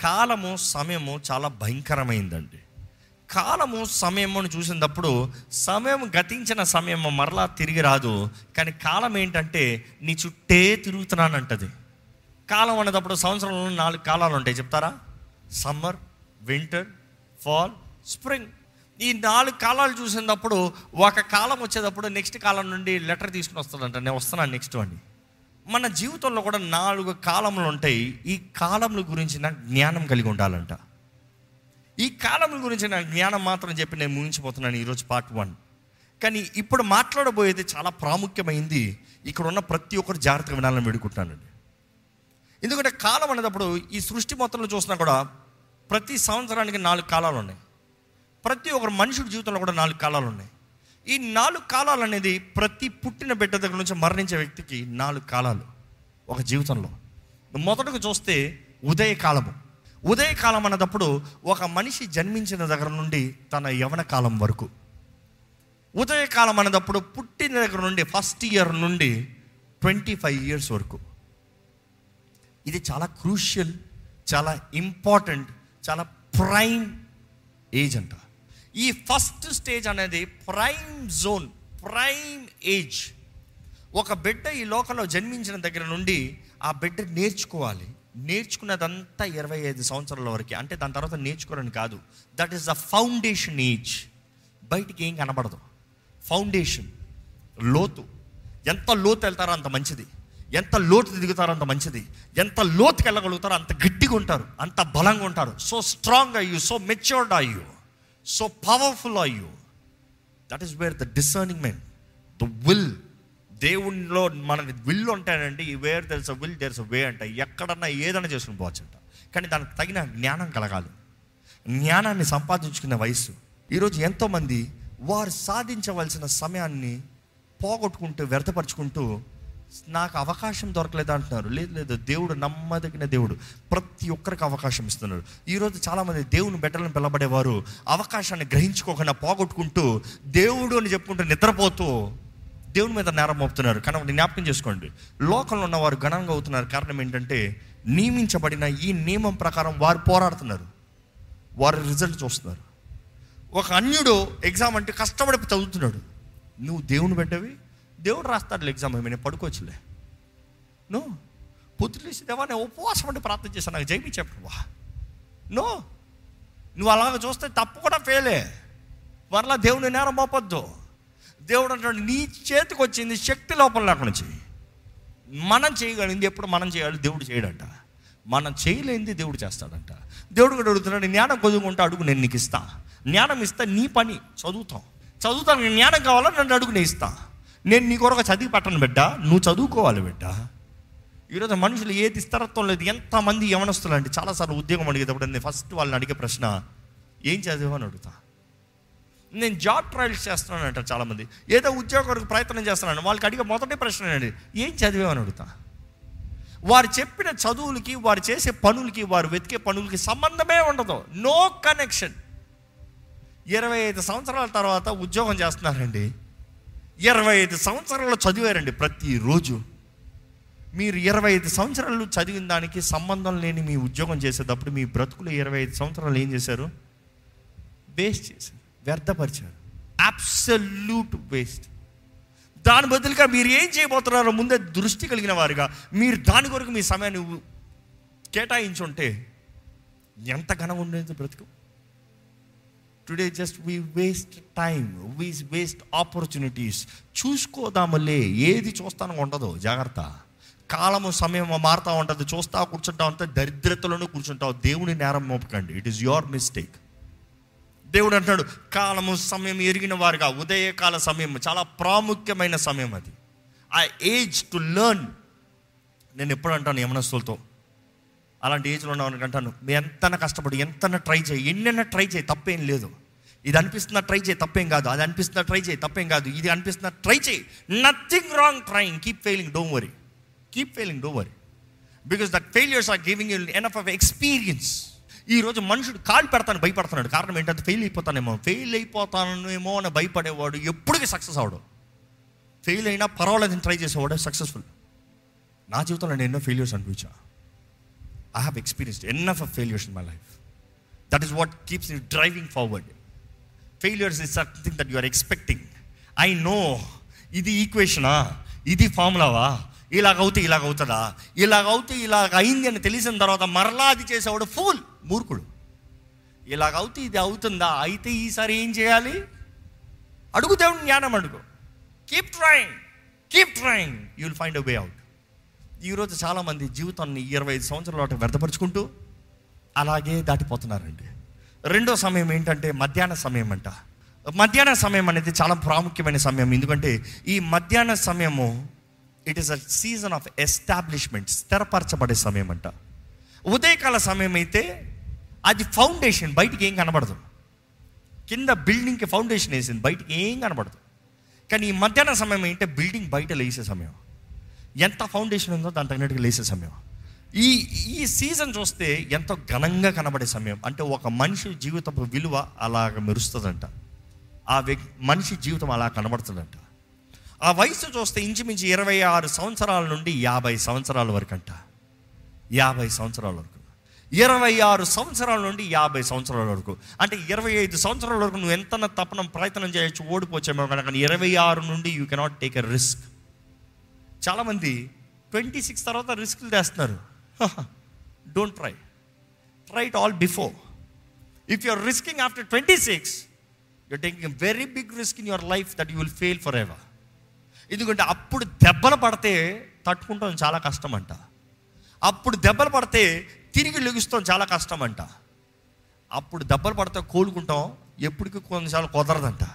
కాలము సమయము చాలా భయంకరమైందండి కాలము సమయము అని చూసినప్పుడు సమయం గతించిన సమయం మరలా తిరిగి రాదు కానీ కాలం ఏంటంటే నీ చుట్టే తిరుగుతున్నానంటది కాలం అనేటప్పుడు సంవత్సరంలో నాలుగు కాలాలు ఉంటాయి చెప్తారా సమ్మర్ వింటర్ ఫాల్ స్ప్రింగ్ ఈ నాలుగు కాలాలు చూసినప్పుడు ఒక కాలం వచ్చేటప్పుడు నెక్స్ట్ కాలం నుండి లెటర్ తీసుకుని వస్తాడంట నేను వస్తున్నాను నెక్స్ట్ అండి మన జీవితంలో కూడా నాలుగు కాలములు ఉంటాయి ఈ కాలముల గురించి నాకు జ్ఞానం కలిగి ఉండాలంట ఈ కాలముల గురించి నాకు జ్ఞానం మాత్రం చెప్పి నేను ముగించిపోతున్నాను ఈరోజు పార్ట్ వన్ కానీ ఇప్పుడు మాట్లాడబోయేది చాలా ప్రాముఖ్యమైంది ఇక్కడ ఉన్న ప్రతి ఒక్కరు జాగ్రత్తగా వినాలని వేడుకుంటున్నానండి ఎందుకంటే కాలం అనేటప్పుడు ఈ సృష్టి మొత్తంలో చూసినా కూడా ప్రతి సంవత్సరానికి నాలుగు కాలాలు ఉన్నాయి ప్రతి ఒక్కరు మనుషుడి జీవితంలో కూడా నాలుగు కాలాలు ఉన్నాయి ఈ నాలుగు కాలాలు అనేది ప్రతి పుట్టిన బిడ్డ దగ్గర నుంచి మరణించే వ్యక్తికి నాలుగు కాలాలు ఒక జీవితంలో మొదటగా చూస్తే ఉదయకాలము ఉదయకాలం అన్నదప్పుడు ఒక మనిషి జన్మించిన దగ్గర నుండి తన యవన కాలం వరకు ఉదయకాలం అన్నదప్పుడు పుట్టిన దగ్గర నుండి ఫస్ట్ ఇయర్ నుండి ట్వంటీ ఫైవ్ ఇయర్స్ వరకు ఇది చాలా క్రూషియల్ చాలా ఇంపార్టెంట్ చాలా ప్రైమ్ ఏజ్ అంట ఈ ఫస్ట్ స్టేజ్ అనేది ప్రైమ్ జోన్ ప్రైమ్ ఏజ్ ఒక బిడ్డ ఈ లోకంలో జన్మించిన దగ్గర నుండి ఆ బిడ్డ నేర్చుకోవాలి నేర్చుకున్నదంతా ఇరవై ఐదు సంవత్సరాల వరకు అంటే దాని తర్వాత నేర్చుకోరని కాదు that is the foundation age బయటికి ఏం కనబడదు ఫౌండేషన్ లోతు ఎంత లోతు వెళ్తారో అంత మంచిది ఎంత లోతు దిగుతారో అంత మంచిది ఎంత లోతుకి వెళ్ళగలుగుతారో అంత గట్టిగా ఉంటారు అంత బలంగా ఉంటారు సో స్ట్రాంగ్ అయ్యూ సో మెచ్యూర్డ్ అయ్యూ సో పవర్ఫుల్ అయ్యూ that is where the discerning men the will దేవునిలో మన విల్ ఉంటానండి where there's a will there's a way అంట ఎక్కడన్నా ఏదైనా చేసుకుని పోవచ్చు అంట కానీ దానికి తగిన జ్ఞానం కలగాలి జ్ఞానాన్ని సంపాదించుకునే వయసు ఈరోజు ఎంతోమంది వారు సాధించవలసిన సమయాన్ని పోగొట్టుకుంటూ వ్యర్థపరుచుకుంటూ నాకు అవకాశం దొరకలేదు అంటున్నారు లేదు లేదు దేవుడు నమ్మదగిన దేవుడు ప్రతి ఒక్కరికి అవకాశం ఇస్తున్నాడు ఈరోజు చాలామంది దేవుని బిడ్డలను పిలబడేవారు అవకాశాన్ని గ్రహించుకోకుండా పోగొట్టుకుంటూ దేవుడు అని చెప్పుకుంటూ నిద్రపోతూ దేవుని మీద నేరం మోపుతున్నారు కానీ ఒకటి జ్ఞాపకం చేసుకోండి లోకంలో ఉన్న వారు ఘనంగా అవుతున్నారు కారణం ఏంటంటే నియమించబడిన ఈ నియమం ప్రకారం వారు పోరాడుతున్నారు వారి రిజల్ట్ చూస్తున్నారు ఒక అన్యుడు ఎగ్జామ్ అంటే కష్టపడి చదువుతున్నాడు నువ్వు దేవుని పెట్టవి దేవుడు రాస్తాడు ఎగ్జామ్ నేను పడుకోవచ్చులే నో పొద్దులేసి దేవా నేను ఉపవాసం అంటే ప్రార్థన చేశాను నాకు జైమి చెప్పవా నో నువ్వు అలాగ చూస్తే తప్పు కూడా ఫెయిలే మరలా దేవుని నేరం మోపొద్దు దేవుడు అంటాడు నీ చేతికి వచ్చింది శక్తి లోపల లేకుండా చెయ్యి మనం చేయగలిగింది ఎప్పుడు మనం చేయాలి దేవుడు చేయడంట మనం చేయలేనిది దేవుడు చేస్తాడంట దేవుడు కూడా అడుగుతున్నాడు జ్ఞానం కొదుకుంటే అడుగు నేను నీకు ఇస్తా జ్ఞానం ఇస్తా నీ పని చదువుతాం చదువుతాను జ్ఞానం కావాలా నన్ను అడుగు నేను ఇస్తా నేను నీ కొరకు చదివి పట్టను బిడ్డ నువ్వు చదువుకోవాలి బిడ్డ ఈరోజు మనుషులు ఏది స్థిరత్వం లేదు ఎంతమంది యవనస్తులు అంటే చాలాసార్లు ఉద్యోగం అడిగేటప్పుడు నేను ఫస్ట్ వాళ్ళని అడిగే ప్రశ్న ఏం చదివావు అని అడుగుతా నేను జాబ్ ట్రయల్స్ చేస్తున్నాను అంటారు చాలామంది ఏదో ఉద్యోగం కొరకు ప్రయత్నం చేస్తున్నాను వాళ్ళకి అడిగే మొదటి ప్రశ్న అండి ఏం చదివామని అడుగుతా వారు చెప్పిన చదువులకి వారు చేసే పనులకి వారు వెతికే పనులకి సంబంధమే ఉండదు నో కనెక్షన్ ఇరవై ఐదు సంవత్సరాల తర్వాత ఉద్యోగం చేస్తున్నారండి ఇరవై ఐదు సంవత్సరాలు చదివారండి ప్రతిరోజు మీరు ఇరవై ఐదు సంవత్సరాలు చదివిన దానికి సంబంధం లేని మీ ఉద్యోగం చేసేటప్పుడు మీ బ్రతుకులు ఇరవై ఐదు సంవత్సరాలు ఏం చేశారు వేస్ట్ చేశారు వ్యర్థపరిచారు అబ్సల్యూట్ వేస్ట్ దాని బదులుగా మీరు ఏం చేయబోతున్నారో ముందే దృష్టి కలిగిన వారుగా మీరు దాని కొరకు మీ సమయాన్ని ఉ- కేటాయించుంటే ఎంత ఘనంగా ఉండేది బ్రతుకు today just we waste time we waste opportunities చూసుకోదామలే ఏది చూస్తాను ఉండదు జాగ్రత్త కాలము సమయం మారుతూ ఉంటుంది చూస్తా కూర్చుంటా ఉంటే దరిద్రతలోనూ కూర్చుంటావు దేవుని నేరం మోపకండి ఇట్ ఈస్ యువర్ మిస్టేక్ దేవుడు అంటాడు కాలము సమయం ఎరిగిన వారుగా ఉదయకాల సమయం చాలా ప్రాముఖ్యమైన సమయం అది ఆ ఏజ్ టు లెర్న్ నేను ఎప్పుడు అంటాను యమనస్తులతో అలాంటి ఏజ్లో ఉన్నవానికి అంటాను మీ ఎంతన కష్టపడి ఎంతన ట్రై చేయి ఎన్నైనా ట్రై చేయి తప్పేం లేదు ఇది అనిపిస్తున్నా ట్రై చేయి తప్పేం కాదు అది అనిపిస్తున్నా ట్రై చేయి తప్పేం కాదు ఇది అనిపిస్తున్నా ట్రై చేయి nothing wrong trying keep failing don't worry keep failing don't worry because that failures are giving you enough of experience ఈ రోజు మనుషుడు కాలు పెడతాను భయపడుతున్నాడు కారణం ఏంటంటే ఫెయిల్ అయిపోతానేమో ఫెయిల్ అయిపోతానేమో అని భయపడేవాడు ఎప్పటికీ సక్సెస్ అవడు ఫెయిల్ అయినా పర్వాలేదని ట్రై చేసేవాడు సక్సెస్ఫుల్ నా జీవితంలో నేను ఎన్నో ఫెయిల్యూర్స్ అనిపించా I have experienced enough of failures in my life that is what keeps you driving forward failures is something that you are expecting I know ఇది ఈక్వేషనా ఇది ఫార్ములావా ఇలాగవుతే ఇలాగ అవుతుందా ఇలాగవుతే ఇలాగ అయింది అని తెలిసిన తర్వాత మరలా అది చేసేవాడు ఫూల్ మూర్ఖుడు ఇలాగవుతే ఇది అవుతుందా అయితే ఈసారి ఏం చేయాలి అడుగు దేవుడు జ్ఞానం అడుగు keep trying keep trying you will find a way out ఈరోజు చాలామంది జీవితాన్ని ఇరవై ఐదు సంవత్సరాల పాటు వ్యర్థపరుచుకుంటూ అలాగే దాటిపోతున్నారండి రెండో సమయం ఏంటంటే మధ్యాహ్న సమయం అంట మధ్యాహ్న సమయం అనేది చాలా ప్రాముఖ్యమైన సమయం ఎందుకంటే ఈ మధ్యాహ్న సమయము it is a season of establishment స్థిరపరచబడే సమయం అంట ఉదయకాల సమయం అయితే అది ఫౌండేషన్ బయటికి ఏం కనబడదు కింద బిల్డింగ్కి ఫౌండేషన్ వేసింది బయటికి ఏం కనబడదు కానీ ఈ మధ్యాహ్న సమయం ఏంటంటే బిల్డింగ్ బయట లేసే సమయం ఎంత ఫౌండేషన్ ఉందో దాని తగినట్టుగా లేసే సమయం ఈ ఈ సీజన్ చూస్తే ఎంతో ఘనంగా కనబడే సమయం అంటే ఒక మనిషి జీవితపు విలువ అలాగ మెరుస్తుందంట ఆ వ్యక్తి మనిషి జీవితం అలా కనబడుతుందంట ఆ వయసు చూస్తే ఇంచుమించు ఇరవై ఆరు సంవత్సరాల నుండి యాభై సంవత్సరాల వరకు అంట యాభై సంవత్సరాల వరకు ఇరవై ఆరు సంవత్సరాల నుండి యాభై సంవత్సరాల వరకు అంటే ఇరవై ఐదు సంవత్సరాల వరకు నువ్వు ఎంత తపనం ప్రయత్నం చేయొచ్చు ఓడిపోవచ్చేమో కానీ కానీ ఇరవై ఆరు నుండి you cannot take a risk చాలామంది ట్వంటీ సిక్స్ తర్వాత రిస్క్లు తెస్తున్నారు don't try try it all before if you're risking after twenty six you're taking very big risk in your life that you will fail forever ఎందుకంటే అప్పుడు దెబ్బలు పడితే తట్టుకుంటాం చాలా కష్టం అంట అప్పుడు దెబ్బలు పడితే తిరిగి లెగుస్తాం చాలా కష్టం అంట అప్పుడు దెబ్బలు పడితే కోలుకుంటాం ఎప్పటికీ కొన్నిసార్లు కుదరదంట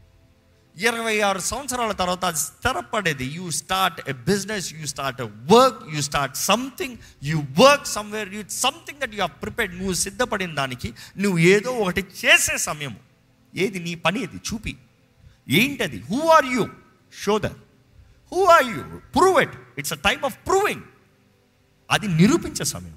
ఇరవై ఆరు సంవత్సరాల తర్వాత అది స్థిరపడేది you start a business you start a work you start something you work somewhere you something that you are prepared నువ్వు సిద్ధపడిన దానికి నువ్వు ఏదో ఒకటి చేసే సమయం ఏది నీ పని అది చూపి ఏంటది who are you show that who are you prove it it's a time of proving అది నిరూపించే సమయం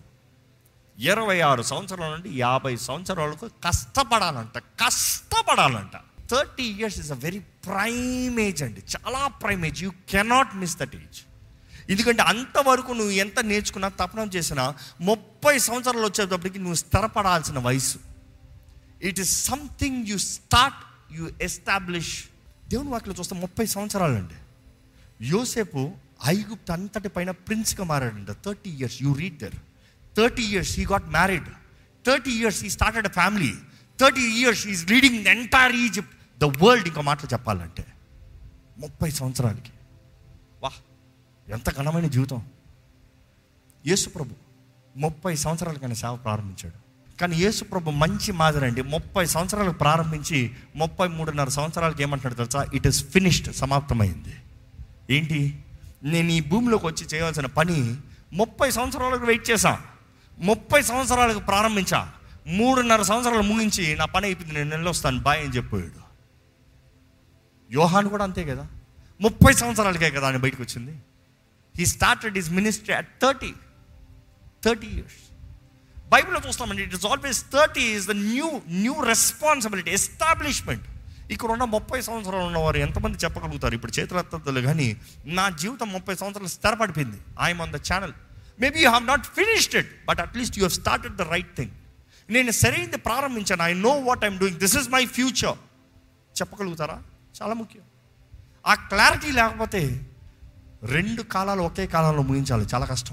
ఇరవై ఆరు సంవత్సరాల నుండి యాభై సంవత్సరాలకు కష్టపడాలంట కష్టపడాలంట thirty years is a very prime age అండి చాలా prime age you cannot miss that age ఎందుకంటే అంతవరకు నువ్వు ఎంత నేర్చుకున్నా తపనం చేసినా ముప్పై సంవత్సరాలు వచ్చేటప్పటికి నువ్వు స్థిరపడాల్సిన వయసు it is something you start you establish దేవుని వాటిలో చూస్తే ముప్పై సంవత్సరాలండి యోసేపు ఐగుప్తు అంతటి పైన ప్రిన్స్గా మారాడంట thirty years you read there thirty years he got married thirty years he started a family thirty years is leading the entire Egypt the world ఇంకో మాటలు చెప్పాలంటే ముప్పై సంవత్సరాలకి వా ఎంత ఘనమైన జీవితం యేసు ప్రభు ముప్పై సంవత్సరాలకైనా సేవ ప్రారంభించాడు కానీ యేసు ప్రభు మంచి మాదిరి అండి ముప్పై సంవత్సరాలకు ప్రారంభించి ముప్పై మూడున్నర సంవత్సరాలకి ఏమంటాడు తెలుసా ఇట్ ఇస్ ఫినిష్డ్ సమాప్తమైంది ఏంటి నేను ఈ భూమిలోకి వచ్చి చేయాల్సిన పని ముప్పై సంవత్సరాలకు వెయిట్ చేశా ముప్పై సంవత్సరాలకు ప్రారంభించా మూడున్నర సంవత్సరాలు ముగించి నా పని అయిపోయింది నేను నెలలో వస్తాను బాయ్ అని చెప్పాడు యోహాన్ కూడా అంతే కదా ముప్పై సంవత్సరాలకే కదా ఆయన బయటకు వచ్చింది he started his ministry at thirty thirty years బైబిల్లో చూస్తామండి it is always thirty is the new new responsibility establishment ఇక్కడ ఉన్న ముప్పై సంవత్సరాలు ఉన్నవారు ఎంతమంది చెప్పగలుగుతారు ఇప్పుడు చేతులెత్తలు కానీ నా జీవితం ముప్పై సంవత్సరాలు స్థిరపడిపోయింది I'm on the channel maybe you have not finished it but at least you have started the right thing నేను సరైనది ప్రారంభించాను I know what I'm doing this is my future చెప్పగలుగుతారా చాలా ముఖ్యం ఆ క్లారిటీ లేకపోతే రెండు కాలాలు ఒకే కాలంలో ముగించాలి చాలా కష్టం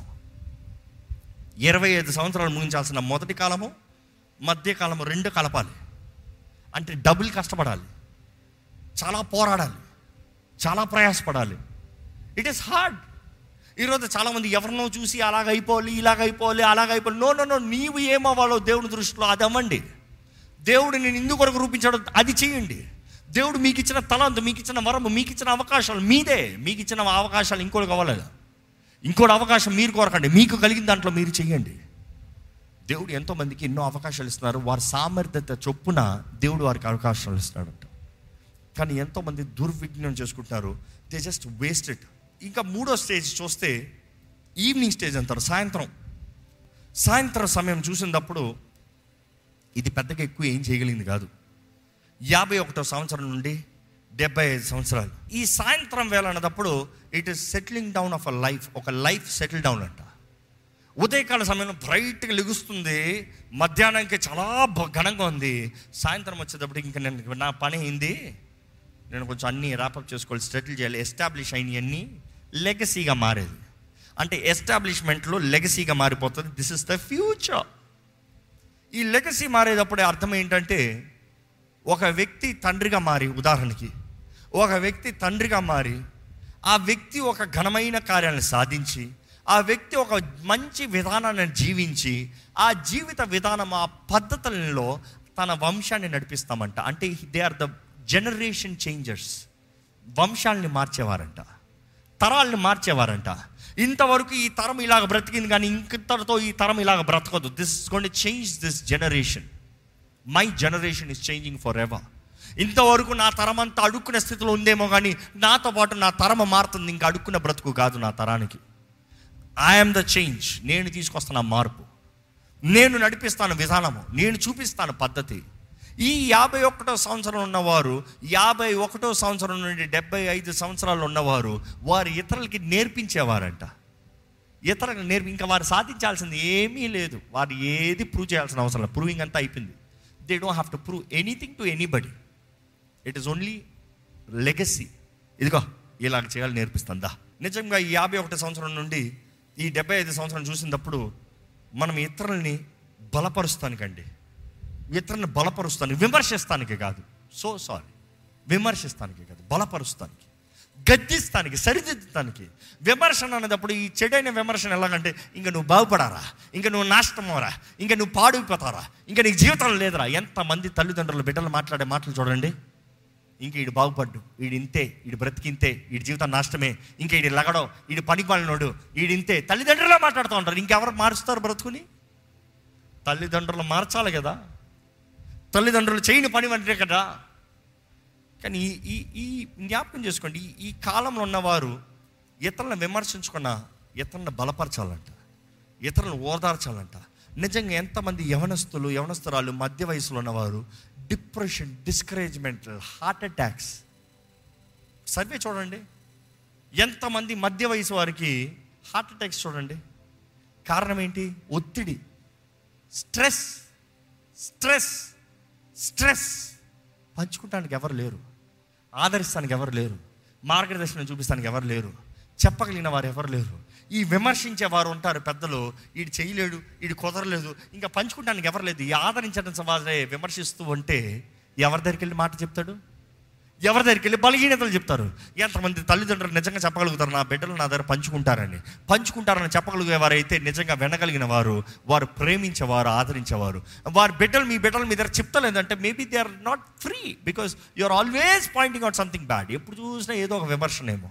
ఇరవై ఐదు సంవత్సరాలు ముగించాల్సిన మొదటి కాలము మధ్య కాలము రెండు కలపాలి అంటే డబుల్ కష్టపడాలి చాలా పోరాడాలి చాలా ప్రయాసపడాలి ఇట్ ఈస్ హార్డ్ ఈరోజు చాలామంది ఎవరినో చూసి అలాగ అయిపోవాలి ఇలాగ అయిపోవాలి అలాగ అయిపోవాలి నో నో నో నీవు ఏమవ్వాలో దేవుని దృష్టిలో అది అవ్వండి దేవుడు నేను ఇందుకు కొరకు రూపించాడు అది చేయండి దేవుడు మీకు ఇచ్చిన తలంతు మీకు ఇచ్చిన వరము మీకు ఇచ్చిన అవకాశాలు మీదే మీకు ఇచ్చిన అవకాశాలు ఇంకోటి కావాలి ఇంకోటి అవకాశం మీరు కోరకండి మీకు కలిగిన దాంట్లో మీరు చేయండి దేవుడు ఎంతో మందికి ఎన్నో అవకాశాలు ఇస్తున్నారు వారి సామర్థ్యత చొప్పున దేవుడు వారికి అవకాశాలు ఇస్తున్నాడంట కానీ ఎంతోమంది దుర్విజ్ఞానం చేసుకుంటున్నారు దే జస్ట్ వేస్ట్ ఇట్ ఇంకా మూడో స్టేజ్ చూస్తే ఈవినింగ్ స్టేజ్ అంటారు సాయంత్రం సాయంత్రం సమయం చూసినప్పుడు ఇది పెద్దగా ఎక్కువ ఏం చేయగలిగింది కాదు యాభై ఒకటో సంవత్సరం నుండి డెబ్బై ఐదు సంవత్సరాలు ఈ సాయంత్రం వేళ అన్నప్పుడు it is settling down of a life ఒక లైఫ్ సెటిల్ డౌన్ అంట ఉదయకాల సమయంలో బ్రైట్గా లెగుస్తుంది మధ్యాహ్నానికి చాలా బ- ఘనంగా ఉంది సాయంత్రం వచ్చేటప్పటికి ఇంకా నేను నా పని అయింది నేను కొంచెం అన్నీ ర్యాపప్ చేసుకోవాలి సెటిల్ చేయాలి ఎస్టాబ్లిష్ అయినవి అన్నీ లెగసీగా మారేది అంటే ఎస్టాబ్లిష్మెంట్లో లెగసీగా మారిపోతుంది దిస్ ఇస్ ద ఫ్యూచర్ ఈ లెగసీ మారేటప్పుడే అర్థం ఏంటంటే ఒక వ్యక్తి తండ్రిగా మారి ఉదాహరణకి ఒక వ్యక్తి తండ్రిగా మారి ఆ వ్యక్తి ఒక ఘనమైన కార్యాలను సాధించి ఆ వ్యక్తి ఒక మంచి విధానాన్ని జీవించి ఆ జీవిత విధానం ఆ పద్ధతులలో తన వంశాన్ని నడిపిస్తామంట అంటే they are the generation changers వంశాలని మార్చేవారంట తరాల్ని మార్చేవారంట ఇంతవరకు ఈ తరం ఇలాగ బ్రతికింది కానీ ఇంతటితో ఈ తరం ఇలాగ బ్రతకదు this is gonna change this generation my generation is changing forever ఇంతవరకు నా తరం అంతా అడుక్కునే స్థితిలో ఉందేమో కానీ నాతో పాటు నా తరం మారుతుంది ఇంకా అడుక్కున్న బ్రతుకు కాదు నా తరానికి ఐఎమ్ ద చేంజ్ నేను తీసుకొస్తాను ఆ మార్పు నేను నడిపిస్తాను విధానము నేను చూపిస్తాను పద్ధతి ఈ యాభై ఒకటో సంవత్సరం ఉన్నవారు యాభై ఒకటో సంవత్సరం నుండి డెబ్బై ఐదు సంవత్సరాలు ఉన్నవారు వారు ఇతరులకి నేర్పించేవారంట ఇతరులకు నేర్పి ఇంకా వారు సాధించాల్సింది ఏమీ లేదు వారు ఏది ప్రూవ్ చేయాల్సిన అవసరం లేదు ప్రూవింగ్ అంతా అయిపోయింది they don't have to prove anything to anybody it is only legacy ఇదిగో ఇలాగ చేయాలి నేర్పిస్తుందా నిజంగా ఈ యాభై ఒకటి సంవత్సరం నుండి ఈ డెబ్బై ఐదు సంవత్సరం చూసినప్పుడు మనం ఇతరుల్ని బలపరుస్తానికండి ఇతరులను బలపరుస్తానికి విమర్శిస్తానికి కాదు సో సారీ విమర్శిస్తానికి కాదు బలపరుస్తానికి గద్దిస్తానికి సరిదిద్దుతానికి విమర్శన అనేటప్పుడు ఈ చెడైన విమర్శన ఎలాగంటే ఇంకా నువ్వు బాగుపడారా ఇంకా నువ్వు నాశనమోరా ఇంకా నువ్వు పాడైపోతారా ఇంకా నీకు జీవితం లేదురా ఎంతమంది తల్లిదండ్రులు బిడ్డలు మాట్లాడే మాటలు చూడండి ఇంక ఈడు బాగుపడ్డు ఈడు ఇంతే ఈడు బ్రతికింతే ఈడు జీవితం నాశనమే ఇంకా ఈడు లగడో ఈడు పనికి పడినోడు ఈడింతే తల్లిదండ్రులే మాట్లాడుతూ ఉంటారు ఇంకెవరు మారుస్తారు బ్రతుకుని తల్లిదండ్రులు మార్చాలి కదా తల్లిదండ్రులు చేయని పని అంటే కదా కానీ ఈ ఈ ఈ జ్ఞాపకం చేసుకోండి ఈ ఈ కాలంలో ఉన్నవారు ఇతరులను విమర్శించుకున్న ఇతరులను బలపరచాలంట ఇతరులను ఓదార్చాలంట నిజంగా ఎంతమంది యవనస్తులు యవనస్తురాలు మధ్య వయసులో ఉన్నవారు depression discouragement heart attacks survey చూడండి ఎంతమంది మధ్య వయసు వారికి హార్ట్ అటాక్స్ చూడండి కారణం ఏంటి ఒత్తిడి స్ట్రెస్ స్ట్రెస్ స్ట్రెస్ పంచుకుంటానికి ఎవరు లేరు ఆదరిస్తానికి ఎవరు లేరు మార్గదర్శనం చూపిస్తానికి ఎవరు లేరు చెప్పగలిగిన వారు ఎవరు లేరు ఈ విమర్శించే వారు ఉంటారు పెద్దలు వీడు చేయలేడు వీడు కుదరలేదు ఇంకా పంచుకుంటానికి ఎవరు లేదు ఈ ఆదరించడం వారే విమర్శిస్తూ ఉంటే ఎవరి దగ్గరికి వెళ్ళి మాట చెప్తాడు ఎవరి దగ్గరికి వెళ్ళి బలహీనతలు చెప్తారు ఎంతమంది తల్లిదండ్రులు నిజంగా చెప్పగలుగుతారు నా బిడ్డలు నా దగ్గర పంచుకుంటారని పంచుకుంటారని చెప్పగలిగే వారైతే నిజంగా వినగలిగిన వారు వారు ప్రేమించేవారు ఆదరించేవారు వారి బిడ్డలు మీ బిడ్డలు మీ దగ్గర చెప్తలేదంటే maybe they are not free because you are always pointing out something bad ఎప్పుడు చూసినా ఏదో ఒక విమర్శనేమో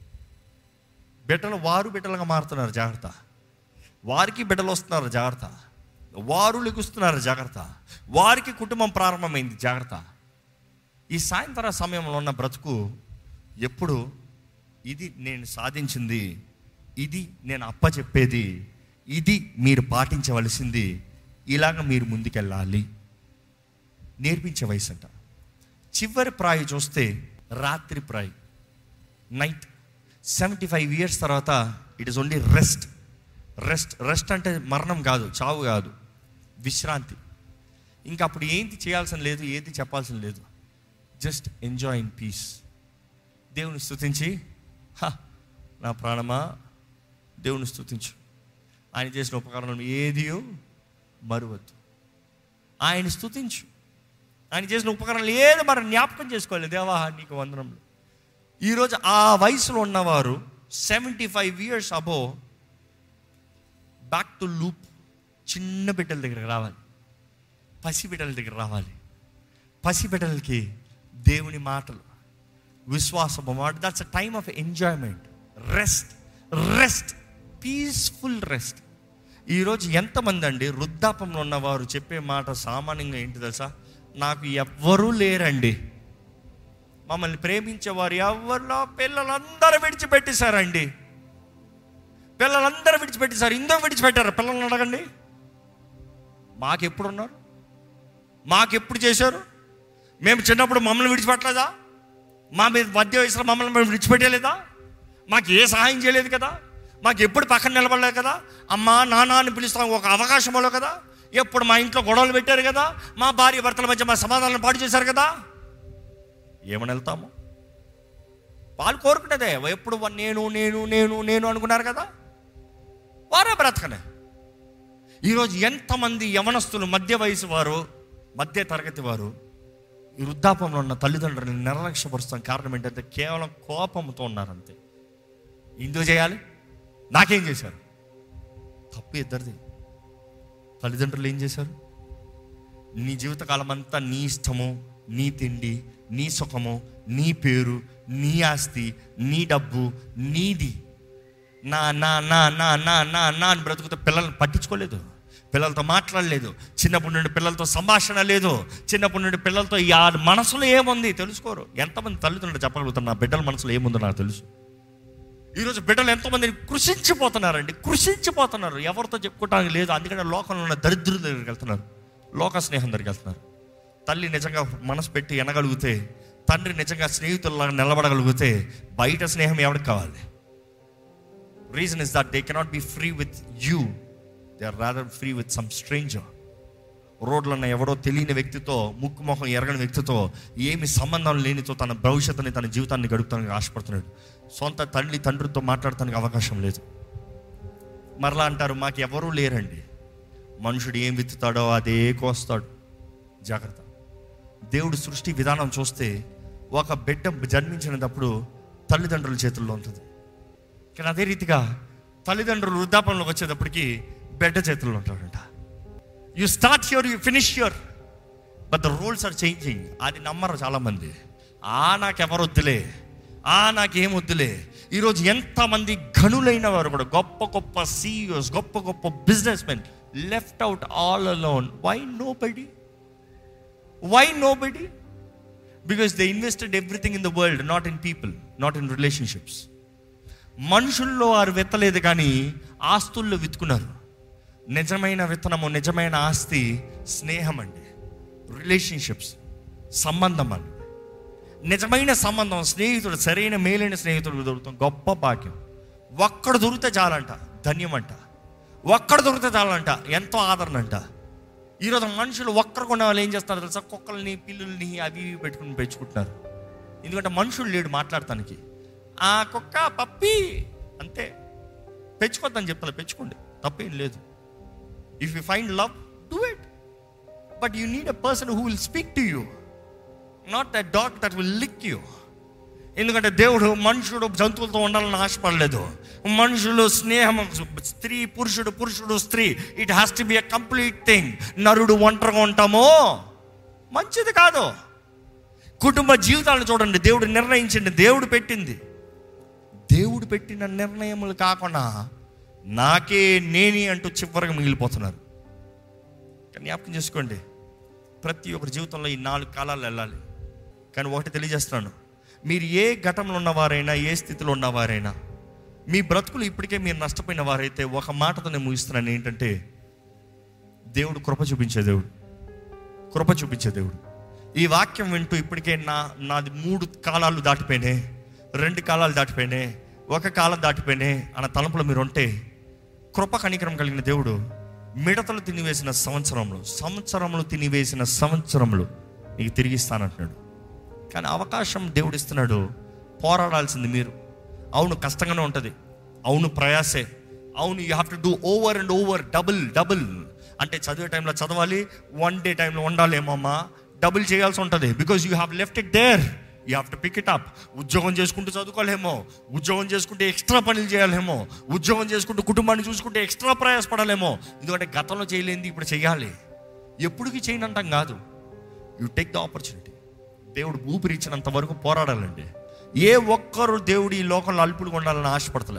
బిడ్డలు వారు బిడ్డలుగా మారుతున్నారు జాగ్రత్త వారికి బిడ్డలు వస్తున్నారు జాగ్రత్త వారు లెగుస్తున్నారు జాగ్రత్త వారికి కుటుంబం ప్రారంభమైంది జాగ్రత్త ఈ సాయంత్ర సమయంలో ఉన్న బ్రతుకు ఎప్పుడు ఇది నేను సాధించింది ఇది నేను అప్పచెప్పేది ఇది మీరు పాటించవలసింది ఇలాగ మీరు ముందుకెళ్ళాలి నేర్పించే వయసు అంట చివరి ప్రాయి చూస్తే రాత్రి ప్రాయి నైట్ సెవెంటీ ఫైవ్ ఇయర్స్ తర్వాత it is only rest rest rest అంటే మరణం కాదు చావు కాదు విశ్రాంతి ఇంకా అప్పుడు ఏంటి చేయాల్సిన లేదు ఏది చెప్పాల్సిన లేదు జస్ట్ ఎంజాయ్ ఇన్ పీస్ దేవుని స్తుతించి "హ, నా ప్రాణమా దేవుని స్తుతించు ఆయన చేసిన ఉపకరణం ఏదియో మరువద్దు ఆయన స్తుతించు ఆయన చేసిన ఉపకరణలు ఏది మరి జ్ఞాపకం చేసుకోవాలి దేవా నీకు వందనములు ఈరోజు ఆ వయసులో ఉన్నవారు seventy five years above back to loop చిన్న బిడ్డల దగ్గరికి రావాలి పసి బిడ్డల దగ్గర రావాలి పసి బిడ్డలకి దేవుని మాటలు విశ్వాసము మాట that's a time of enjoyment rest rest peaceful rest ఈరోజు ఎంతమంది అండి వృద్ధాపంలో ఉన్నవారు చెప్పే మాట సామాన్యంగా ఏంటి తెలుసా నాకు ఎవ్వరూ లేరండి మమ్మల్ని ప్రేమించేవారు ఎవరిలో పిల్లలందరూ విడిచిపెట్టేశారండి పిల్లలందరూ విడిచిపెట్టేశారు ఇందుకు విడిచిపెట్టారు పిల్లల్ని అడగండి మాకెప్పుడు ఉన్నారు మాకెప్పుడు చేశారు మేము చిన్నప్పుడు మమ్మల్ని విడిచిపెట్టలేదా మా మీద మధ్య వయసులో మమ్మల్ని మేము విడిచిపెట్టలేదా మాకు ఏ సహాయం చేయలేదు కదా మాకు ఎప్పుడు పక్కన నిలబడలేదు కదా అమ్మా నాన్న అని పిలుస్తాం ఒక అవకాశం ఇవ్వలేదు కదా ఎప్పుడు మా ఇంట్లో గొడవలు పెట్టారు కదా మా భార్య భర్తల మధ్య మా సమాధానం పాటు చేశారు కదా ఏమని వెళ్తాము వాళ్ళు కోరుకునేదే ఎప్పుడు వా- నేను నేను నేను నేను అనుకున్నారు కదా వారే బ్రతకనే ఈరోజు ఎంతమంది యవనస్తులు మధ్య వయసు వారు మధ్య తరగతి వారు ఈ వృద్ధాపంలో ఉన్న తల్లిదండ్రులను నిర్లక్ష్యపరుస్తాం కారణం ఏంటంటే కేవలం కోపంతో ఉన్నారంతే ఎందుకు చేయాలి నాకేం చేశారు తప్పు ఇద్దరిది తల్లిదండ్రులు ఏం చేశారు నీ జీవితకాలం అంతా నీ ఇష్టము నీ తిండి నీ సుఖము నీ పేరు నీ ఆస్తి నీ డబ్బు నీది నా నా నా నా నా నా నా అని బ్రతుకుతూ పిల్లల్ని పట్టించుకోలేదు పిల్లలతో మాట్లాడలేదు చిన్నప్పటి నుండి పిల్లలతో సంభాషణ లేదు చిన్నప్పటి నుండి పిల్లలతో ఈ ఆ మనసులో ఏముంది తెలుసుకోరు ఎంతమంది తల్లిదండ్రులు చెప్పగలుగుతారు నా బిడ్డల మనసులో ఏముందో నాకు తెలుసు ఈరోజు బిడ్డలు ఎంతోమంది కృషించిపోతున్నారండి కృషించిపోతున్నారు ఎవరితో చెప్పుకోవడానికి లేదు అందుకనే లోకంలో ఉన్న దరిద్రుల దగ్గరికి వెళ్తున్నారు లోక స్నేహం దగ్గరికి వెళ్తున్నారు తల్లి నిజంగా మనసు పెట్టి ఎనగలిగితే తండ్రి నిజంగా స్నేహితుల్లాగా నిలబడగలిగితే బయట స్నేహం ఎవరికి కావాలి reason is that they cannot be free with you they are rather free with some stranger రోడ్లన్న ఎవరో తెలియని వ్యక్తితో ముక్కు మొహం ఎరగని వ్యక్తితో ఏమి సంబంధం లేనితో తన భవిష్యత్తుని తన జీవితాన్ని గడుపుతానికి ఆశపడుతున్నాడు సొంత తల్లి తండ్రితో మాట్లాడటానికి అవకాశం లేదు మరలా అంటారు మాకు ఎవరూ లేరండి మనుషుడు ఏం విత్తుతాడో అదే కోస్తాడు జాగ్రత్త దేవుడు సృష్టి విధానం చూస్తే ఒక బిడ్డ జన్మించినప్పుడు తల్లిదండ్రుల చేతుల్లో ఉంటుంది కానీ అదే రీతిగా తల్లిదండ్రులు వృద్ధాపంలోకి వచ్చేటప్పటికి బిడ్డ చేతుల్లో ఉంటాడంట you start your you finish your but the rules are changing అది నమ్మరు చాలామంది ఆ నాకెవరు వద్దులే ఆ నాకేం వద్దులే ఈరోజు ఎంతమంది ఘనులైన వారు కూడా గొప్ప గొప్ప సీఈఓస్ గొప్ప గొప్ప businessmen left out all alone why nobody why nobody because they invested everything in the world not in people not in relationships మనుషుల్లో వారు విత్తలేదు కానీ ఆస్తుల్లో విత్తుకున్నారు నిజమైన విత్తనము నిజమైన ఆస్తి స్నేహం అండి రిలేషన్షిప్స్ సంబంధం అండి నిజమైన సంబంధం స్నేహితుడు సరైన మేలైన స్నేహితుడు దొరుకుతాం గొప్ప భాగ్యం ఒక్కడు దొరికితే చాలంట ధన్యం అంట ఒక్కడు దొరికితే చాలంట ఎంతో ఆదరణ అంట ఈరోజు మనుషులు ఒక్కరు కొన్న వాళ్ళు ఏం చేస్తారు తెలుసా కుక్కల్ని పిల్లుల్ని అవి ఇవి పెట్టుకుని పెంచుకుంటున్నారు ఎందుకంటే మనుషులు లేడు మాట్లాడటానికి ఆ కుక్క పప్పి అంతే పెంచుకోద్దని చెప్తాను పెంచుకోండి తప్పేం లేదు if you find love do it but you need a person who will speak to you not a dog that will lick you ఎందుకంటే దేవుడు మనుషుడు జంతువులతో ఉండాలని ఆశపడలేదు మనుషులు స్నేహం స్త్రీ పురుషుడు పురుషుడు స్త్రీ it has to be a complete thing నరుడు ఒంటరిగా ఉంటామో మంచిది కాదు కుటుంబ జీవితాలను చూడండి దేవుడు నిర్ణయించండి దేవుడు పెట్టింది దేవుడు పెట్టిన నిర్ణయములు కాకుండా నాకే నేని అంటూ చివరికి మిగిలిపోతున్నారు కానీ జ్ఞాపకం చేసుకోండి ప్రతి ఒక్కరి జీవితంలో ఈ నాలుగు కాలాలు వెళ్ళాలి కానీ ఒకటి తెలియజేస్తున్నాను మీరు ఏ ఘటంలో ఉన్నవారైనా ఏ స్థితిలో ఉన్నవారైనా మీ బ్రతుకులు ఇప్పటికే మీరు నష్టపోయిన వారైతే ఒక మాటతో నేను ముగిస్తున్నాను ఏంటంటే దేవుడు కృప చూపించే దేవుడు కృప చూపించే దేవుడు ఈ వాక్యం వింటూ ఇప్పటికే నా నాది మూడు కాలాలు దాటిపోయినాయి రెండు కాలాలు దాటిపోయినాయి ఒక కాలం దాటిపోయినాయి అన్న తలంపులో మీరు ఉంటే కృప కనికరం కలిగిన దేవుడు మిడతలు తినివేసిన సంవత్సరంలో సంవత్సరములు తినివేసిన సంవత్సరములు నీకు తిరిగి ఇస్తానంటున్నాడు కానీ అవకాశం దేవుడు ఇస్తున్నాడు పోరాడాల్సింది మీరు అవును కష్టంగానే ఉంటుంది అవును ప్రయాసే అవును you have to do over and over double double అంటే చదివే టైంలో చదవాలి వన్ డే టైంలో ఉండాలేమమ్మా డబుల్ చేయాల్సి ఉంటుంది because you have left it there you have to pick it up ఉద్యోగం చేసుకుంటూ చదువుకోలేమో ఉద్యోగం చేసుకుంటే ఎక్స్ట్రా పనులు చేయాలేమో ఉద్యోగం చేసుకుంటూ కుటుంబాన్ని చూసుకుంటే ఎక్స్ట్రా ప్రయాసపడాలేమో ఎందుకంటే గతంలో చేయలేంది ఇప్పుడు చేయాలి ఎప్పటికీ చేయనంటాం కాదు యు టేక్ ద ఆపర్చునిటీ దేవుడు ఊపిరి ఇచ్చినంత వరకు పోరాడాలండి ఏ ఒక్కరు దేవుడు ఈ లోకంలో అల్పులుగా ఉండాలని ఆశపడతలే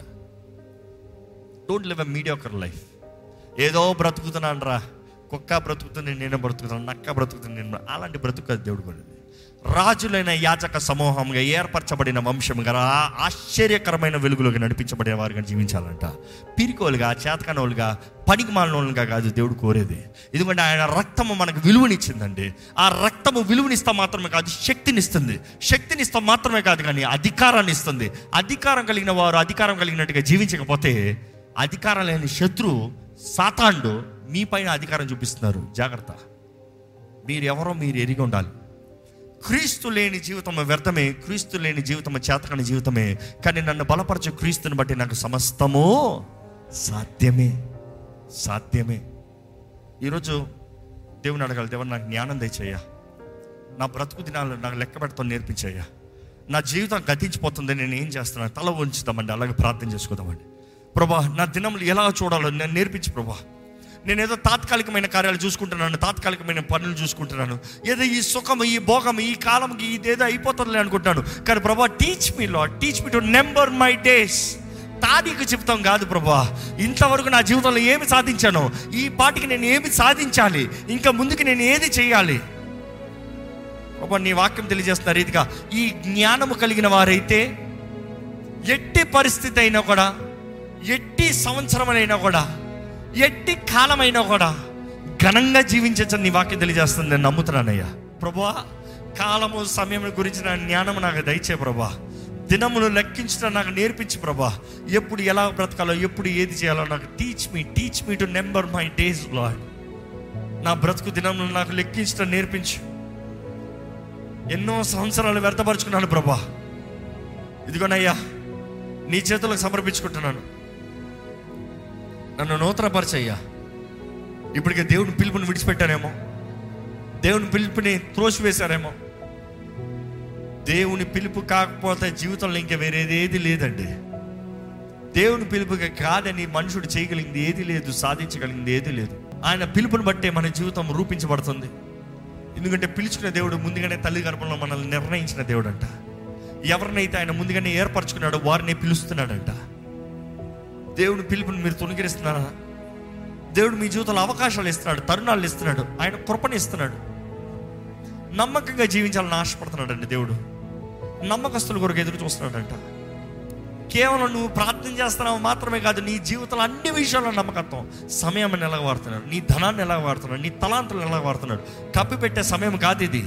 don't live a mediocre life ఏదో బ్రతుకుతున్నాను రా కుక్క బ్రతుకుతుంది నేను బ్రతుకుతాను నక్క బ్రతుకుతుంది నేను బ్ర- అలాంటి బ్రతుకు కాదు దేవుడు కొనేది రాజులైన యాచక సమూహంగా ఏర్పరచబడిన వంశంగా ఆ- ఆశ్చర్యకరమైన వెలుగులోకి నడిపించబడే వారుగా జీవించాలంట పిరికోలుగా చేతకనోలుగా పనికి మాలినోళ్ళుగా కాదు దేవుడు కోరేది ఎందుకంటే ఆయన రక్తము మనకు విలువనిచ్చిందండి ఆ రక్తము విలువనిస్తా మాత్రమే కాదు శక్తినిస్తుంది శక్తినిస్తా మాత్రమే కాదు కానీ అధికారాన్ని ఇస్తుంది అధికారం కలిగిన వారు అధికారం కలిగినట్టుగా జీవించకపోతే అధికారం లేని శత్రువు సాతాండు మీ పైన అధికారం చూపిస్తున్నారు జాగ్రత్త మీరు ఎవరో మీరు ఎరిగి ఉండాలి క్రీస్తు లేని జీవితం వ్యర్థమే క్రీస్తు లేని జీవితం చేతకని జీవితమే కానీ నన్ను బలపరచే క్రీస్తుని బట్టి నాకు సమస్తము సాధ్యమే సాధ్యమే ఈరోజు దేవుని అడగాలి దేవుని నాకు జ్ఞానం దయచేయ్యా నా బ్రతుకు దినాలు నాకు లెక్క పెడతాను నేర్పించయ్యా నా జీవితం గతించిపోతుంది నేను ఏం చేస్తున్నాను తల ఉంచుతామండి అలాగే ప్రార్థన చేసుకుందామండి ప్రభా నా దినములు ఎలా చూడాలో నేను నేర్పించు ప్రభా నేను ఏదో తాత్కాలికమైన కార్యాలు చూసుకుంటున్నాను తాత్కాలికమైన పనులు చూసుకుంటున్నాను ఏదో ఈ సుఖం ఈ భోగం ఈ కాలంకి ఇదేదో అయిపోతుందిలే అనుకుంటున్నాను కానీ ప్రభా టీచ్ మీ లో teach me to number my days తారీఖు చెప్తాం కాదు ప్రభా ఇంతవరకు నా జీవితంలో ఏమి సాధించాను ఈ పాటికి నేను ఏమి సాధించాలి ఇంకా ముందుకు నేను ఏది చేయాలి ప్రభా నీ వాక్యం తెలియజేస్తున్న రీతిగా ఈ జ్ఞానము కలిగిన వారైతే ఎట్టి పరిస్థితి అయినా కూడా ఎట్టి సంవత్సరమైనా కూడా ఎట్టి కాలమైనా కూడా ఘనంగా జీవించచ్చని నీ వాక్యం తెలియజేస్తుంది నేను నమ్ముతున్నానయ్యా ప్రభా కాలము సమయం గురించిన జ్ఞానము నాకు దయచే ప్రభా దినమును లెక్కించడం నాకు నేర్పించి ప్రభా ఎప్పుడు ఎలా బ్రతకాలో ఎప్పుడు ఏది చేయాలో నాకు teach me teach me to number my days Lord నా బ్రతుకు దినమును నాకు లెక్కించడం నేర్పించు ఎన్నో సంవత్సరాలు వ్యర్థపరుచుకున్నాను ప్రభా ఇదిగోనయ్యా నీ చేతులకు సమర్పించుకుంటున్నాను నన్ను నూతనపరచయ్యా ఇప్పటికే దేవుని పిలుపుని విడిచిపెట్టారేమో దేవుని పిలుపుని త్రోసివేశారేమో దేవుని పిలుపు కాకపోతే జీవితంలో ఇంకా వేరేదేది లేదండి దేవుని పిలుపుగా కాదని మనుషుడు చేయగలిగింది ఏది లేదు సాధించగలిగింది ఏది లేదు ఆయన పిలుపుని బట్టే మన జీవితం రూపించబడుతుంది ఎందుకంటే పిలుచుకున్న దేవుడు ముందుగానే తల్లి గర్భంలో మనల్ని నిర్ణయించిన దేవుడు అంట ఎవరినైతే ఆయన ముందుగానే ఏర్పరచుకున్నాడో వారిని పిలుస్తున్నాడంట దేవుడు పిలుపుని మీరు తొలగిస్తున్నారా దేవుడు మీ జీవితంలో అవకాశాలు ఇస్తున్నాడు తరుణాలు ఇస్తున్నాడు ఆయన కృపను ఇస్తున్నాడు నమ్మకంగా జీవించాలని ఆశపడుతున్నాడండి దేవుడు నమ్మకస్తుల కొరకు ఎదురు చూస్తున్నాడంట కేవలం నువ్వు ప్రార్థన చేస్తున్నావు మాత్రమే కాదు నీ జీవితంలో అన్ని విషయాల్లో నమ్మకత్వం సమయాన్ని ఎలా వాడుతున్నాడు నీ ధనాన్ని ఎలా వాడుతున్నాడు నీ తలాంతులను ఎలా వాడుతున్నాడు కప్పి పెట్టే సమయం కాదు ఇది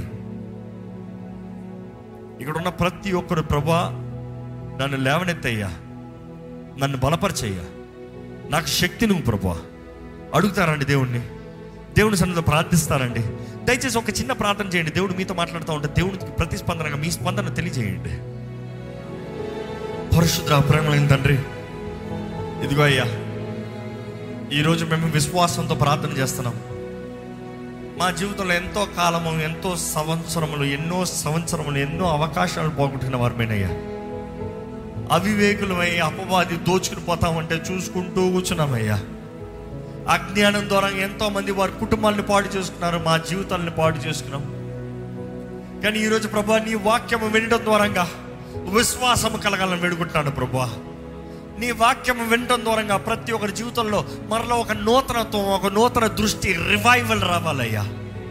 ఇక్కడ ఉన్న ప్రతి ఒక్కరు ప్రభా నన్ను లేవనెత్తయ్యా నన్ను బలపరిచయ్యా నాకు శక్తి నువ్వు ప్రభా అడుగుతారండి దేవుణ్ణి దేవుని సన్నిధిలో ప్రార్థిస్తారండి దయచేసి ఒక చిన్న ప్రార్థన చేయండి దేవుడు మీతో మాట్లాడుతూ ఉంటే దేవునికి ప్రతిస్పందనగా మీ స్పందన తెలియజేయండి పరిశుద్ర ప్రేమలైన తండ్రి ఇదిగో అయ్యా ఈరోజు మేము విశ్వాసంతో ప్రార్థన చేస్తున్నాం మా జీవితంలో ఎంతో కాలము ఎంతో సంవత్సరములు ఎన్నో సంవత్సరములు ఎన్నో అవకాశాలు పోగొట్టిన వారమేనయ్యా అవివేకులమై అపవాది దోచుకుని పోతామంటే చూసుకుంటూ కూర్చున్నామయ్యా అజ్ఞానం ద్వారా ఎంతో మంది వారి కుటుంబాలను పాడు చేసుకున్నారు మా జీవితాలను పాడు చేసుకున్నాం కానీ ఈరోజు ప్రభా నీ వాక్యము వినడం ద్వారంగా విశ్వాసం కలగాలని వేడుకుంటున్నాను ప్రభా నీ వాక్యం వినడం ద్వారంగా ప్రతి ఒక్కరి జీవితంలో మరలా ఒక నూతనత్వం ఒక నూతన దృష్టి రివైవల్ రావాలయ్యా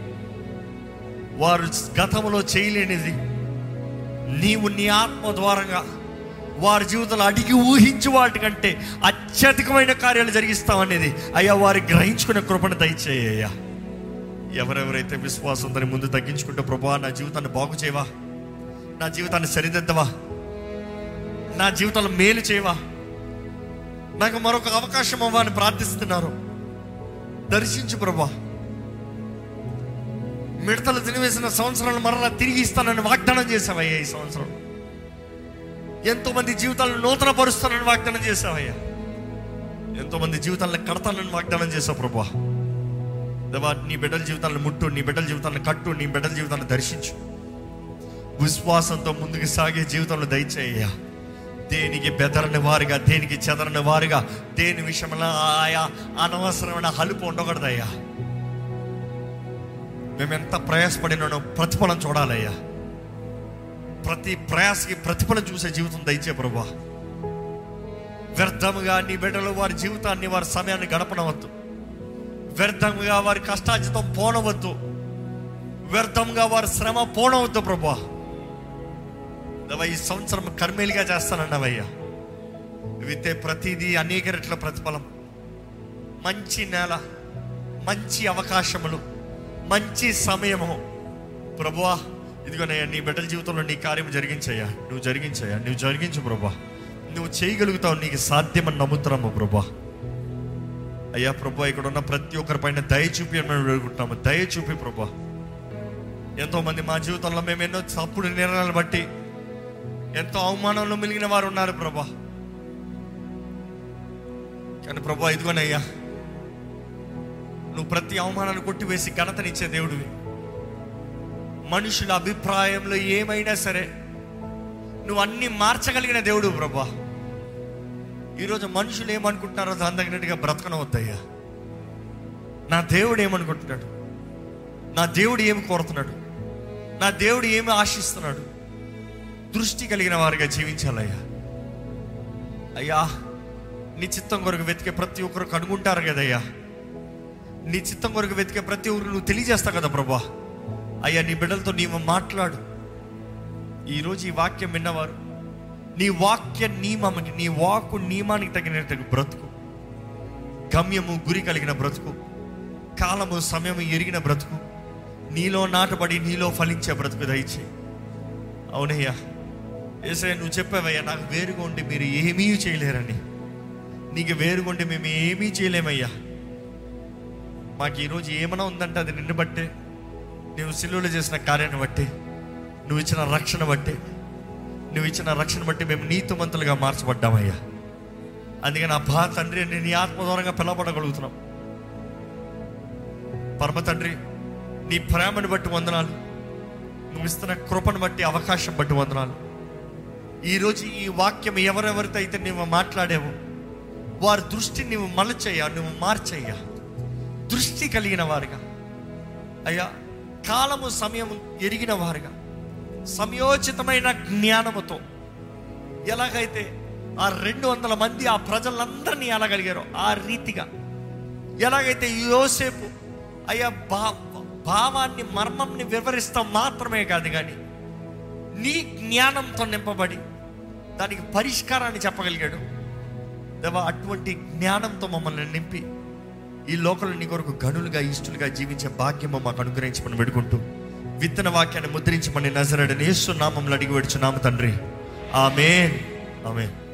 వారు గతంలో చేయలేనిది నీవు నీ ఆత్మ ద్వారంగా వారి జీవితంలో అడిగి ఊహించి వాటికంటే అత్యధికమైన కార్యాలు జరిగిస్తామనేది అయ్యా వారి గ్రహించుకునే కృపను దయచేయ్యా ఎవరెవరైతే విశ్వాసంతో ముందు తగ్గించుకుంటే ప్రభా నా జీవితాన్ని బాగు చేయవా నా జీవితాన్ని సరిదిద్దవా నా జీవితంలో మేలు చేయవా నాకు మరొక అవకాశం అవ్వని ప్రార్థిస్తున్నారు దర్శించు ప్రభా మిడతలు తినివేసిన సంవత్సరాలు మరలా తిరిగి ఇస్తానని వాగ్దానం చేసావయ్యా ఈ సంవత్సరం ఎంతో మంది జీవితాలను నూతన పరుస్తానని వాగ్దానం చేసావయ్యా ఎంతో మంది జీవితాలను కడతానని వాగ్దానం చేసావు ప్రభా దేవా నీ బిడ్డల జీవితాలను ముట్టు నీ బిడ్డల జీవితాలను కట్టు నీ బిడ్డల జీవితాలను దర్శించు విశ్వాసంతో ముందుకు సాగే జీవితంలో దయచేయ్యా దేనికి బెదరని వారుగా దేనికి చెదరని వారుగా దేని విషయంలో ఆయా అనవసరమైన హలుపు ఉండకూడదయ్యా మేము ఎంత ప్రయాసపడినానో ప్రతిఫలం చూడాలయ్యా ప్రతి ప్రయాసకి ప్రతిఫలం చూసే జీవితం దయచే ప్రభా వ్యర్థముగా నీ బిడ్డలు వారి జీవితాన్ని వారి సమయాన్ని గడపనవద్దు వ్యర్థముగా వారి కష్టాజితం పోనవద్దు వ్యర్థంగా వారి శ్రమ పోనవద్దు ప్రభా దేవా ఈ సంవత్సరం కర్మేలిగా చేస్తానన్నవయ్యా విత్తే ప్రతిదీ అనేక రెట్ల ప్రతిఫలం మంచి నేల మంచి అవకాశములు మంచి సమయము ప్రభువా ఇదిగోనయ్యా నీ బిడ్డల జీవితంలో నీ కార్యం జరిగించయ్యా నువ్వు జరిగించయ్యా నువ్వు జరిగించు ప్రభా నువ్వు చేయగలుగుతావు నీకు సాధ్యమని నమ్ముతున్నాము ప్రభా అయ్యా ప్రభా ఇక్కడ ఉన్న ప్రతి ఒక్కరి పైన దయ చూపి అని మేము వేడుకుంటున్నాము దయ చూపి ప్రభా ఎంతో మంది మా జీవితంలో మేము ఎన్నో తప్పుడు నిర్ణయాలు బట్టి ఎంతో అవమానంలో మిలిగిన వారు ఉన్నారు ప్రభా కానీ ప్రభా ఇదిగోనయ్యా నువ్వు ప్రతి అవమానాన్ని కొట్టివేసి ఘనతనిచ్చే దేవుడివి మనుషుల అభిప్రాయంలో ఏమైనా సరే నువ్వు అన్ని మార్చగలిగిన దేవుడు ప్రభా ఈరోజు మనుషులు ఏమనుకుంటున్నారో దాని తగినట్టుగా బ్రతకనవద్దయ్యా నా దేవుడు ఏమనుకుంటున్నాడు నా దేవుడు ఏమి కోరుతున్నాడు నా దేవుడు ఏమి ఆశిస్తున్నాడు దృష్టి కలిగిన వారిగా జీవించాలయ్యా అయ్యా నీ చిత్తం కొరకు వెతికే ప్రతి ఒక్కరు కనుగొంటారు కదయ్యా నీ చిత్తం కొరకు వెతికే ప్రతి ఒక్కరు నువ్వు తెలియజేస్తావు కదా ప్రభా అయ్యా నీ బిడ్డలతో నీవు మాట్లాడు ఈరోజు ఈ వాక్యం విన్నవారు నీ వాక్య నియమని నీ వాక్కు నియమానికి తగినట్టు బ్రతుకు గమ్యము గురి కలిగిన బ్రతుకు కాలము సమయము ఎరిగిన బ్రతుకు నీలో నాటబడి నీలో ఫలించే బ్రతుకు దయచే అవునయ్యా ఏసయ్య నువ్వు చెప్పావయ్యా నాకు వేరుగా ఉండి మీరు ఏమీ చేయలేరని నీకు వేరుగా ఉండి మేము ఏమీ చేయలేమయ్యా మాకు ఈరోజు ఏమైనా ఉందంటే అది నిన్ను బట్టే నువ్వు సిలువలో చేసిన కార్యాన్ని బట్టి నువ్వు ఇచ్చిన రక్షణ బట్టి నువ్వు ఇచ్చిన రక్షణ బట్టి మేము నీతిమంతులుగా మార్చబడ్డామయ్యా అందుకని ఆ బా తండ్రి నేను నీ ఆత్మ దూరంగా పిలవబడగలుగుతున్నాం పరమ తండ్రి నీ ప్రేమను బట్టి వందనాలు నువ్వు ఇస్తున్న కృపను బట్టి అవకాశం బట్టి వందనాలు ఈరోజు ఈ వాక్యం ఎవరెవరితో అయితే నువ్వు మాట్లాడావో వారి దృష్టిని నువ్వు మలచయ్యా నువ్వు మార్చయ్యా దృష్టి కలిగిన వారుగా అయ్యా కాలము సమయము ఎరిగిన వారుగా సమయోచితమైన జ్ఞానముతో ఎలాగైతే ఆ రెండు వందల మంది ఆ ప్రజలందరినీ ఎలాగలిగారో ఆ రీతిగా ఎలాగైతే యోసేపు అయ్యా భా భావాన్ని మర్మంని వివరిస్తాం మాత్రమే కాదు కానీ నీ జ్ఞానంతో నింపబడి దానికి పరిష్కారాన్ని చెప్పగలిగాడు దేవా అటువంటి జ్ఞానంతో మమ్మల్ని నింపి ఈ లోకంలో నీ కొరకు గనులుగా ఇష్టలుగా జీవించే భాగ్యము మాకు అనుగ్రహించమని పెడుకుంటూ విత్తన వాక్యాన్ని ముద్రించమని నజరడని యేసు నామంలో అడిగి వచ్చున్నాము తండ్రి ఆమెన్ ఆమెన్